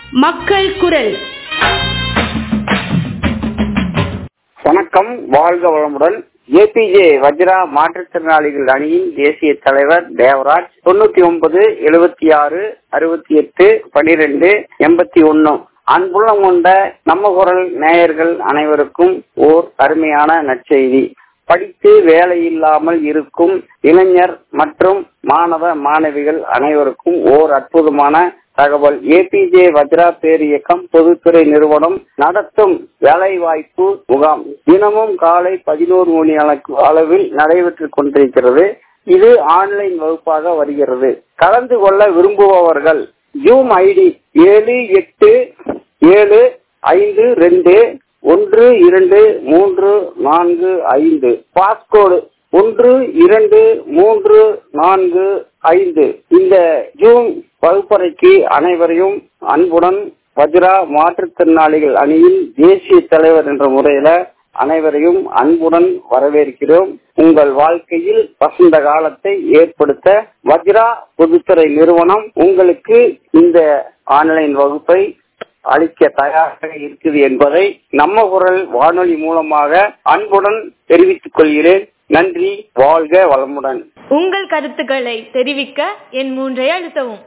மக்கள் குரல் வணக்கம் வாழ்க வளமுடன் ஏபிஜே வஜ்ரா மாற்றுத்திறனாளிகள் அணியின் தேசிய தலைவர் தேவராஜ் தொண்ணூத்தி ஒன்பது எழுபத்தி ஆறு அறுபத்தி எட்டு பனிரெண்டு எண்பத்தி ஒன்னு அன்புள்ளம் கொண்ட நம்ம குரல் நேயர்கள் அனைவருக்கும் ஓர் அருமையான நற்செய்தி படித்து வேலை இல்லாமல் இருக்கும் இளைஞர் மற்றும் மாணவ மாணவிகள் அனைவருக்கும் ஓர் அற்புதமான தகவல் ஏபிஜே வஜ்ரா பேர் இயக்கம் பொதுத்துறை நிறுவனம் நடத்தும் வேலை வாய்ப்பு முகாம் தினமும் காலை பதினோரு மணி அளவில் நடைபெற்றுக் கொண்டிருக்கிறது இது ஆன்லைன் வகுப்பாக வருகிறது கலந்து கொள்ள விரும்புபவர்கள் ஜூம் ஐடி ஏழு எட்டு ஏழு ஐந்து ரெண்டு ஒன்று இரண்டு மூன்று நான்கு ஐந்து பாஸ்கோடு ஒன்று இரண்டு மூன்று நான்கு ஐந்து இந்த ஜூம் வகுப்பறைக்கு அனைவரையும் அன்புடன் வஜ்ரா மாற்றுத்திறனாளிகள் அணியின் தேசிய தலைவர் என்ற முறையில அனைவரையும் அன்புடன் வரவேற்கிறோம் உங்கள் வாழ்க்கையில் வசந்த காலத்தை ஏற்படுத்த வஜ்ரா பொதுத்துறை நிறுவனம் உங்களுக்கு இந்த ஆன்லைன் வகுப்பை அளிக்க தயாராக இருக்குது என்பதை நம்ம குரல் வானொலி மூலமாக அன்புடன் தெரிவித்துக் கொள்கிறேன் நன்றி வாழ்க வளமுடன் உங்கள் கருத்துக்களை தெரிவிக்க என் மூன்றை அழுத்தவும்